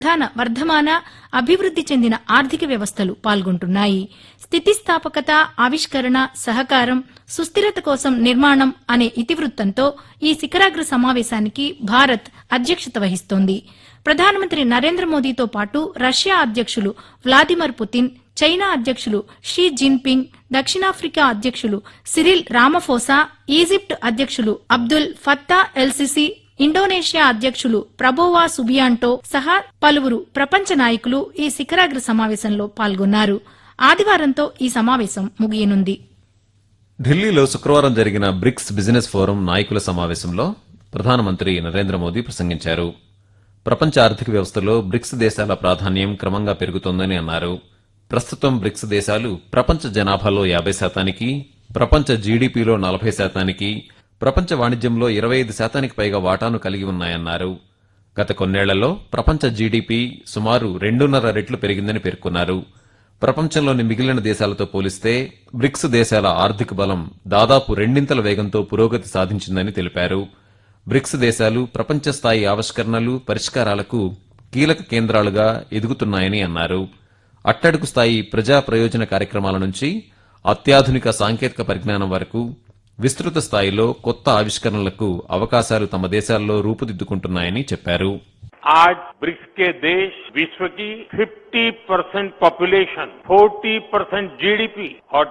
ప్రధాన వర్ధమాన అభివృద్ది చెందిన ఆర్థిక వ్యవస్థలు పాల్గొంటున్నాయి స్థితిస్థాపకత ఆవిష్కరణ సహకారం సుస్థిరత కోసం నిర్మాణం అనే ఇతివృత్తంతో ఈ శిఖరాగ్ర సమావేశానికి భారత్ అధ్యక్షత వహిస్తోంది ప్రధానమంత్రి నరేంద్ర మోదీతో పాటు రష్యా అధ్యక్షులు వ్లాదిమిర్ పుతిన్ చైనా అధ్యక్షులు షీ జిన్పింగ్ దక్షిణాఫ్రికా అధ్యక్షులు సిరిల్ రామఫోసా ఈజిప్ట్ అధ్యక్షులు అబ్దుల్ ఫత్తా ఎల్సిసి ఇండోనేషియా అధ్యక్షులు ప్రభోవా సుబియాంటో సహా పలువురు ప్రపంచ నాయకులు ఈ శిఖరాగ్ర సమావేశంలో పాల్గొన్నారు ఆదివారంతో ఈ సమావేశం ముగియనుంది ఢిల్లీలో శుక్రవారం జరిగిన బ్రిక్స్ బిజినెస్ ఫోరం నాయకుల సమావేశంలో ప్రధానమంత్రి నరేంద్ర మోదీ ప్రసంగించారు ప్రపంచ ఆర్థిక వ్యవస్థలో బ్రిక్స్ దేశాల ప్రాధాన్యం క్రమంగా పెరుగుతోందని అన్నారు ప్రస్తుతం బ్రిక్స్ దేశాలు ప్రపంచ జనాభాలో యాభై శాతానికి ప్రపంచ జీడీపీలో నలభై శాతానికి ప్రపంచ వాణిజ్యంలో ఇరవై ఐదు శాతానికి పైగా వాటాను కలిగి ఉన్నాయన్నారు గత కొన్నేళ్లలో ప్రపంచ జీడీపీ సుమారు రెండున్నర రెట్లు పెరిగిందని పేర్కొన్నారు ప్రపంచంలోని మిగిలిన దేశాలతో పోలిస్తే బ్రిక్స్ దేశాల ఆర్థిక బలం దాదాపు రెండింతల వేగంతో పురోగతి సాధించిందని తెలిపారు బ్రిక్స్ దేశాలు ప్రపంచ స్థాయి ఆవిష్కరణలు పరిష్కారాలకు కీలక కేంద్రాలుగా ఎదుగుతున్నాయని అన్నారు అట్టడుగు స్థాయి ప్రజా ప్రయోజన కార్యక్రమాల నుంచి అత్యాధునిక సాంకేతిక పరిజ్ఞానం వరకు విస్తృత స్థాయిలో కొత్త ఆవిష్కరణలకు అవకాశాలు తమ దేశాల్లో రూపుదిద్దుకుంటున్నాయని చెప్పారు आज ब्रिक्स के देश विश्व की 50 परसेंट पॉपुलेशन 40 परसेंट जीडीपी और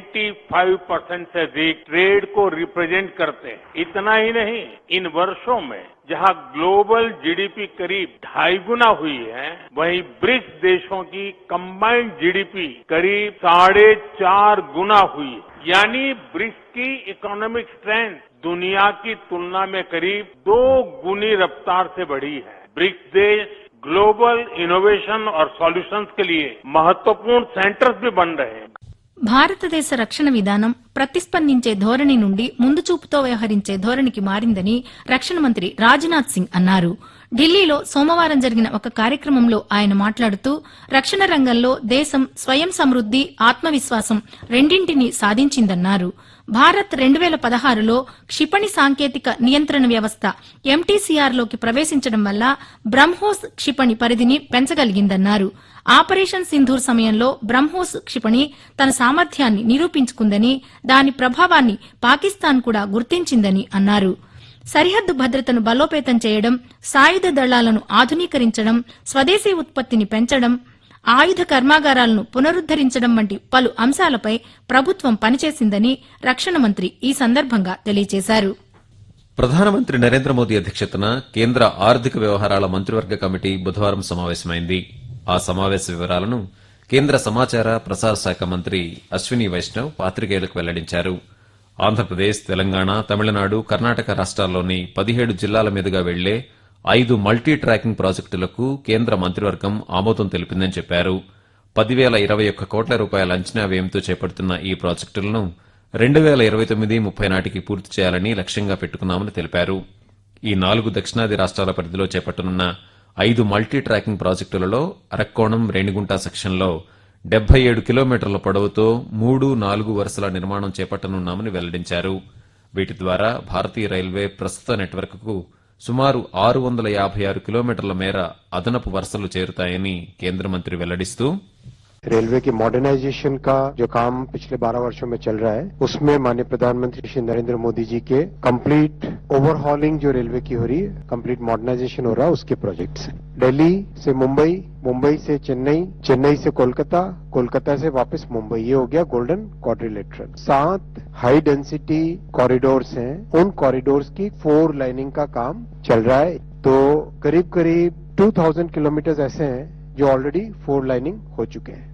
25 परसेंट से अधिक ट्रेड को रिप्रेजेंट करते हैं इतना ही नहीं इन वर्षों में जहां ग्लोबल जीडीपी करीब ढाई गुना हुई है वहीं ब्रिक्स देशों की कंबाइंड जीडीपी करीब साढ़े चार गुना हुई है यानी ब्रिक्स की इकोनॉमिक स्ट्रेंथ दुनिया की तुलना में करीब दो गुनी रफ्तार से बढ़ी है ब्रिक्स देश ग्लोबल इनोवेशन और सॉल्यूशंस के लिए महत्वपूर्ण सेंटर्स भी बन रहे हैं భారతదేశ రక్షణ విధానం ప్రతిస్పందించే ధోరణి నుండి ముందు చూపుతో వ్యవహరించే ధోరణికి మారిందని రక్షణ మంత్రి రాజ్నాథ్ సింగ్ అన్నారు ఢిల్లీలో సోమవారం జరిగిన ఒక కార్యక్రమంలో ఆయన మాట్లాడుతూ రక్షణ రంగంలో దేశం స్వయం సమృద్ది ఆత్మవిశ్వాసం రెండింటినీ సాధించిందన్నారు భారత్ రెండు వేల పదహారులో క్షిపణి సాంకేతిక నియంత్రణ వ్యవస్థ ఎంటీసీఆర్లోకి ప్రవేశించడం వల్ల బ్రహ్మోస్ క్షిపణి పరిధిని పెంచగలిగిందన్నారు ఆపరేషన్ సింధూర్ సమయంలో బ్రహ్మోస్ క్షిపణి తన సామర్థ్యాన్ని నిరూపించుకుందని దాని ప్రభావాన్ని పాకిస్తాన్ కూడా గుర్తించిందని అన్నారు సరిహద్దు భద్రతను బలోపేతం చేయడం సాయుధ దళాలను ఆధునీకరించడం స్వదేశీ ఉత్పత్తిని పెంచడం ఆయుధ కర్మాగారాలను పునరుద్దరించడం వంటి పలు అంశాలపై ప్రభుత్వం పనిచేసిందని రక్షణ మంత్రి ఈ సందర్భంగా తెలియజేశారు ప్రధానమంత్రి నరేంద్ర మోదీ అధ్యక్షతన కేంద్ర ఆర్థిక వ్యవహారాల మంత్రివర్గ కమిటీ బుధవారం సమావేశమైంది ఆ సమావేశ వివరాలను కేంద్ర సమాచార ప్రసార శాఖ మంత్రి అశ్విని వైష్ణవ్ పాత్రికేయులకు వెల్లడించారు ఆంధ్రప్రదేశ్ తెలంగాణ తమిళనాడు కర్ణాటక రాష్ట్రాల్లోని పదిహేడు జిల్లాల మీదుగా వెళ్లే ఐదు మల్టీ ట్రాకింగ్ ప్రాజెక్టులకు కేంద్ర మంత్రివర్గం ఆమోదం తెలిపిందని చెప్పారు పదివేల ఇరవై ఒక్క కోట్ల రూపాయల అంచనా వ్యయంతో చేపడుతున్న ఈ ప్రాజెక్టులను రెండు వేల ఇరవై తొమ్మిది ముప్పై నాటికి పూర్తి చేయాలని లక్ష్యంగా పెట్టుకున్నామని తెలిపారు ఈ నాలుగు దక్షిణాది రాష్ట్రాల పరిధిలో చేపట్టనున్న ఐదు మల్టీ ట్రాకింగ్ ప్రాజెక్టులలో అరక్కోణం రేణిగుంట సెక్షన్లో డెబ్బై ఏడు కిలోమీటర్ల పొడవుతో మూడు నాలుగు వరుసల నిర్మాణం చేపట్టనున్నామని వెల్లడించారు వీటి ద్వారా భారతీయ రైల్వే ప్రస్తుత నెట్వర్క్కు సుమారు ఆరు వందల యాభై ఆరు కిలోమీటర్ల మేర అదనపు వరుసలు చేరుతాయని కేంద్ర మంత్రి వెల్లడిస్తూ रेलवे की मॉडर्नाइजेशन का जो काम पिछले 12 वर्षों में चल रहा है उसमें माननीय प्रधानमंत्री श्री नरेंद्र मोदी जी के कंप्लीट ओवरहॉलिंग जो रेलवे की हो रही है कंप्लीट मॉडर्नाइजेशन हो रहा है उसके प्रोजेक्ट्स हैं दिल्ली से मुंबई मुंबई से चेन्नई चेन्नई से कोलकाता कोलकाता से वापस मुंबई ये हो गया गोल्डन क्वाड्रिलेटरल सात हाई डेंसिटी कॉरिडोर्स हैं उन कॉरिडोर्स की फोर लाइनिंग का काम चल रहा है तो करीब करीब 2000 किलोमीटर ऐसे हैं जो ऑलरेडी फोर लाइनिंग हो चुके हैं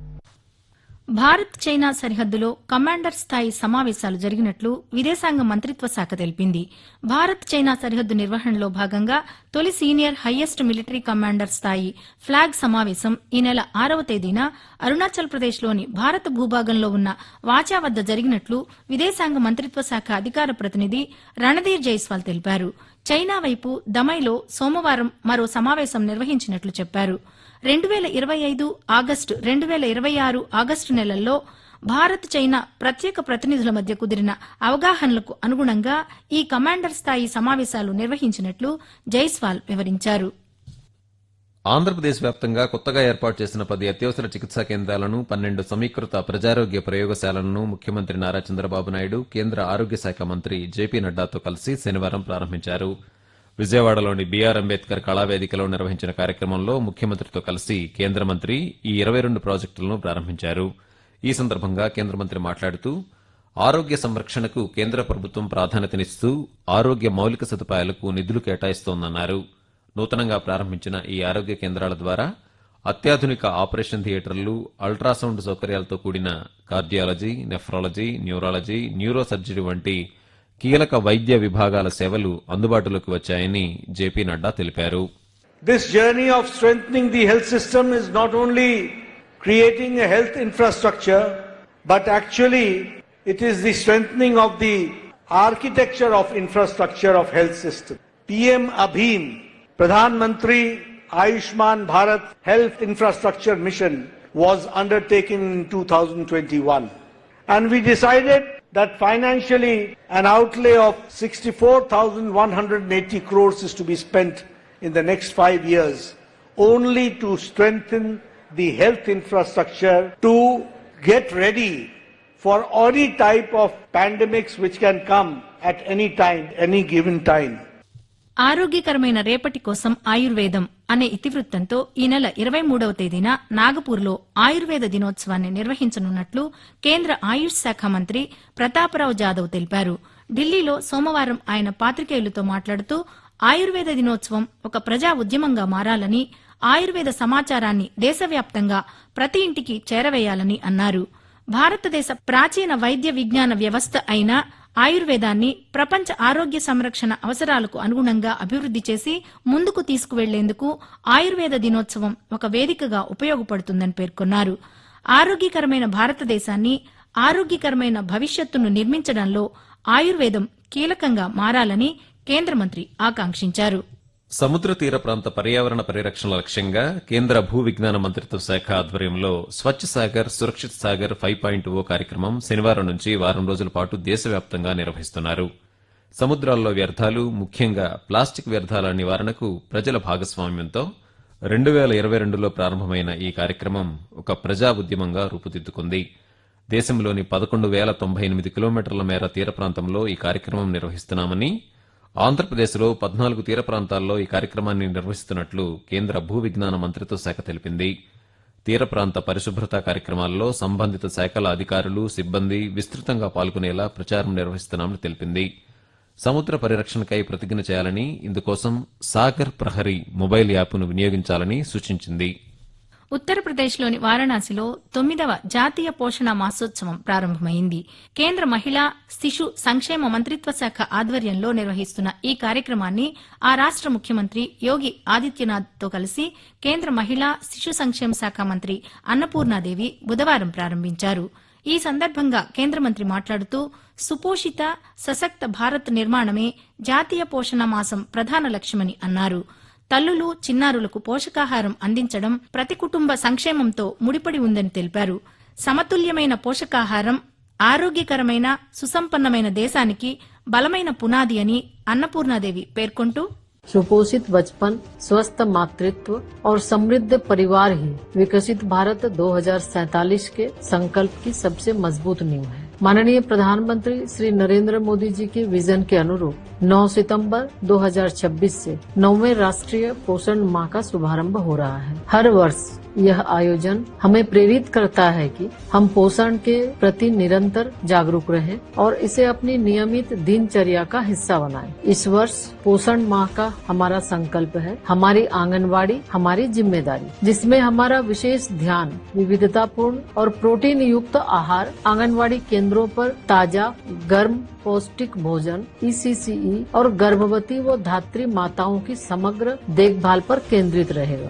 భారత్ చైనా సరిహద్దులో కమాండర్ స్థాయి సమావేశాలు జరిగినట్లు విదేశాంగ మంత్రిత్వ శాఖ తెలిపింది భారత్ చైనా సరిహద్దు నిర్వహణలో భాగంగా తొలి సీనియర్ హయ్యెస్ట్ మిలిటరీ కమాండర్ స్థాయి ఫ్లాగ్ సమావేశం ఈ నెల ఆరవ తేదీన అరుణాచల్ ప్రదేశ్లోని భారత భూభాగంలో ఉన్న వాచా వద్ద జరిగినట్లు విదేశాంగ మంత్రిత్వ శాఖ అధికార ప్రతినిధి రణధీర్ జైస్వాల్ తెలిపారు చైనా వైపు దమైలో సోమవారం మరో సమావేశం నిర్వహించినట్లు చెప్పారు రెండు వేల ఇరవై ఐదు ఆగస్టు రెండు వేల ఇరవై ఆరు ఆగస్టు నెలల్లో భారత్ చైనా ప్రత్యేక ప్రతినిధుల మధ్య కుదిరిన అవగాహనలకు అనుగుణంగా ఈ కమాండర్ స్థాయి సమావేశాలు నిర్వహించినట్లు జైస్వాల్ వివరించారు ఆంధ్రప్రదేశ్ వ్యాప్తంగా కొత్తగా ఏర్పాటు చేసిన పది అత్యవసర చికిత్సా కేంద్రాలను పన్నెండు సమీకృత ప్రజారోగ్య ప్రయోగశాలలను ముఖ్యమంత్రి నారా చంద్రబాబు నాయుడు కేంద్ర ఆరోగ్య శాఖ మంత్రి జేపీ నడ్డాతో కలిసి శనివారం ప్రారంభించారు విజయవాడలోని బీఆర్ అంబేద్కర్ కళావేదికలో నిర్వహించిన కార్యక్రమంలో ముఖ్యమంత్రితో కలిసి కేంద్ర మంత్రి ఈ ఇరవై రెండు ప్రాజెక్టులను ప్రారంభించారు ఈ సందర్భంగా కేంద్ర మంత్రి మాట్లాడుతూ ఆరోగ్య సంరక్షణకు కేంద్ర ప్రభుత్వం ప్రాధాన్యతనిస్తూ ఆరోగ్య మౌలిక సదుపాయాలకు నిధులు కేటాయిస్తోందన్నారు నూతనంగా ప్రారంభించిన ఈ ఆరోగ్య కేంద్రాల ద్వారా అత్యాధునిక ఆపరేషన్ థియేటర్లు అల్ట్రాసౌండ్ సౌకర్యాలతో కూడిన cardiology nephrology neurology neurosurgery వంటి కీలక వైద్య విభాగాల సేవలు అందుబాటులోకి వచ్చాయని జేపీ నడ్డా తెలిపారు This journey of strengthening the health system is not only creating a health infrastructure, but actually it is the strengthening of the architecture of infrastructure of health system. PM Abhim, Pradhan Mantri Ayushman Bharat Health Infrastructure Mission was undertaken in 2021. And we decided that financially an outlay of 64,180 crores is to be spent in the next five years only to strengthen the health infrastructure to get ready for any type of pandemics which can come at any time, any given time. ఆరోగ్యకరమైన రేపటి కోసం ఆయుర్వేదం అనే ఇతివృత్తంతో ఈ నెల ఇరవై మూడవ తేదీన నాగపూర్లో ఆయుర్వేద దినోత్సవాన్ని నిర్వహించనున్నట్లు కేంద్ర ఆయుష్ శాఖ మంత్రి ప్రతాపరావు జాదవ్ తెలిపారు ఢిల్లీలో సోమవారం ఆయన పాత్రికేయులతో మాట్లాడుతూ ఆయుర్వేద దినోత్సవం ఒక ప్రజా ఉద్యమంగా మారాలని ఆయుర్వేద సమాచారాన్ని దేశవ్యాప్తంగా ప్రతి ఇంటికి చేరవేయాలని అన్నారు భారతదేశ ప్రాచీన వైద్య విజ్ఞాన వ్యవస్థ అయిన ఆయుర్వేదాన్ని ప్రపంచ ఆరోగ్య సంరక్షణ అవసరాలకు అనుగుణంగా అభివృద్ది చేసి ముందుకు తీసుకువెళ్లేందుకు ఆయుర్వేద దినోత్సవం ఒక వేదికగా ఉపయోగపడుతుందని పేర్కొన్నారు ఆరోగ్యకరమైన భారతదేశాన్ని ఆరోగ్యకరమైన భవిష్యత్తును నిర్మించడంలో ఆయుర్వేదం కీలకంగా మారాలని కేంద్ర మంత్రి ఆకాంక్షించారు సముద్ర తీర ప్రాంత పర్యావరణ పరిరక్షణ లక్ష్యంగా కేంద్ర భూ విజ్ఞాన మంత్రిత్వ శాఖ ఆధ్వర్యంలో Swachh Sagar Surakshit Sagar five point o కార్యక్రమం శనివారం నుంచి వారం రోజుల పాటు దేశవ్యాప్తంగా నిర్వహిస్తున్నారు సముద్రాల్లో వ్యర్థాలు ముఖ్యంగా ప్లాస్టిక్ వ్యర్థాల నివారణకు ప్రజల భాగస్వామ్యంతో రెండు వేల ఇరవై రెండులో ప్రారంభమైన ఈ కార్యక్రమం ఒక ప్రజా ఉద్యమంగా రూపుదిద్దుకుంది దేశంలోని పదకొండు వేల తొంభై ఎనిమిది కిలోమీటర్ల మేర తీర ప్రాంతంలో ఈ కార్యక్రమం నిర్వహిస్తున్నామని ఆంధ్రప్రదేశ్లో పద్నాలుగు తీర ప్రాంతాల్లో ఈ కార్యక్రమాన్ని నిర్వహిస్తున్నట్లు కేంద్ర భూ విజ్ఞాన మంత్రిత్వ శాఖ తెలిపింది తీర ప్రాంత పరిశుభ్రత కార్యక్రమాల్లో సంబంధిత శాఖల అధికారులు సిబ్బంది విస్తృతంగా పాల్గొనేలా ప్రచారం నిర్వహిస్తున్నామని తెలిపింది సముద్ర పరిరక్షణకై ప్రతిజ్ఞ చేయాలని ఇందుకోసం సాగర్ ప్రహరీ మొబైల్ యాప్ను వినియోగించాలని సూచించింది ఉత్తరప్రదేశ్లోని వారణాసిలో తొమ్మిదవ జాతీయ పోషణ మాసోత్సవం ప్రారంభమైంది కేంద్ర మహిళా శిశు సంక్షేమ మంత్రిత్వ శాఖ ఆధ్వర్యంలో నిర్వహిస్తున్న ఈ కార్యక్రమాన్ని ఆ రాష్ట ముఖ్యమంత్రి యోగి ఆదిత్యనాథ్తో కలిసి కేంద్ర మహిళా శిశు సంక్షేమ శాఖ మంత్రి అన్నపూర్ణాదేవి బుధవారం ప్రారంభించారు ఈ సందర్భంగా కేంద్ర మంత్రి మాట్లాడుతూ సుపోషిత సశక్త భారత్ నిర్మాణమే జాతీయ పోషణ మాసం ప్రధాన లక్ష్యమని అన్నారు తల్లులు చిన్నారులకు పోషకాహారం అందించడం ప్రతి కుటుంబ సంక్షేమంతో ముడిపడి ఉందని తెలిపారు సమతుల్యమైన పోషకాహారం ఆరోగ్యకరమైన సుసంపన్నమైన దేశానికి బలమైన పునాది అని అన్నపూర్ణాదేవి పేర్కొంటూ सुपोषित बचपन स्वस्थ मातृत्व और समृद्ध परिवार ही विकसित भारत 2047 के संकल्प की सबसे मजबूत नींव है माननीय प्रधानमंत्री श्री नरेंद्र मोदी जी के विजन के अनुरूप 9 सितंबर 2026 से नौवे राष्ट्रीय पोषण माह का शुभारंभ हो रहा है हर वर्ष यह आयोजन हमें प्रेरित करता है कि हम पोषण के प्रति निरंतर जागरूक रहें और इसे अपनी नियमित दिनचर्या का हिस्सा बनाएं। इस वर्ष पोषण माह का हमारा संकल्प है हमारी आंगनवाड़ी हमारी जिम्मेदारी जिसमें हमारा विशेष ध्यान विविधतापूर्ण और प्रोटीन युक्त आहार आंगनवाड़ी केंद्रों पर ताजा गर्म पौष्टिक भोजन ईसीसीई और गर्भवती व धात्री माताओं की समग्र देखभाल पर केंद्रित रहेगा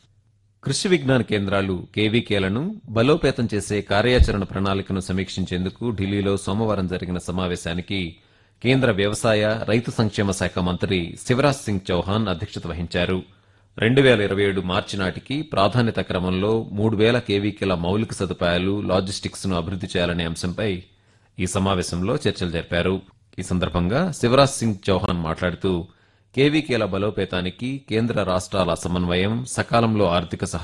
కృషి విజ్ఞాన కేంద్రాలు కేవీకేలను బలోపేతం చేసే కార్యాచరణ ప్రణాళికను సమీక్షించేందుకు ఢిల్లీలో సోమవారం జరిగిన సమావేశానికి కేంద్ర వ్యవసాయ రైతు సంక్షేమ శాఖ మంత్రి శివరాజ్ సింగ్ చౌహాన్ అధ్యక్షత వహించారు రెండు వేల ఇరవై ఏడు మార్చి నాటికి ప్రాధాన్యత క్రమంలో మూడు వేల కేవీకేల మౌలిక సదుపాయాలు లాజిస్టిక్స్ ను అభివృద్ది చేయాలనే అంశంపై ఈ సమావేశంలో చర్చలు జరిపారు ఈ సందర్భంగా శివరాజ్ సింగ్ చౌహాన్ మాట్లాడుతూ కేవీకేల బలోపేతానికి కేంద్ర రాష్ట్రాల సమన్వయం సకాలంలో ఆర్థిక సహాయం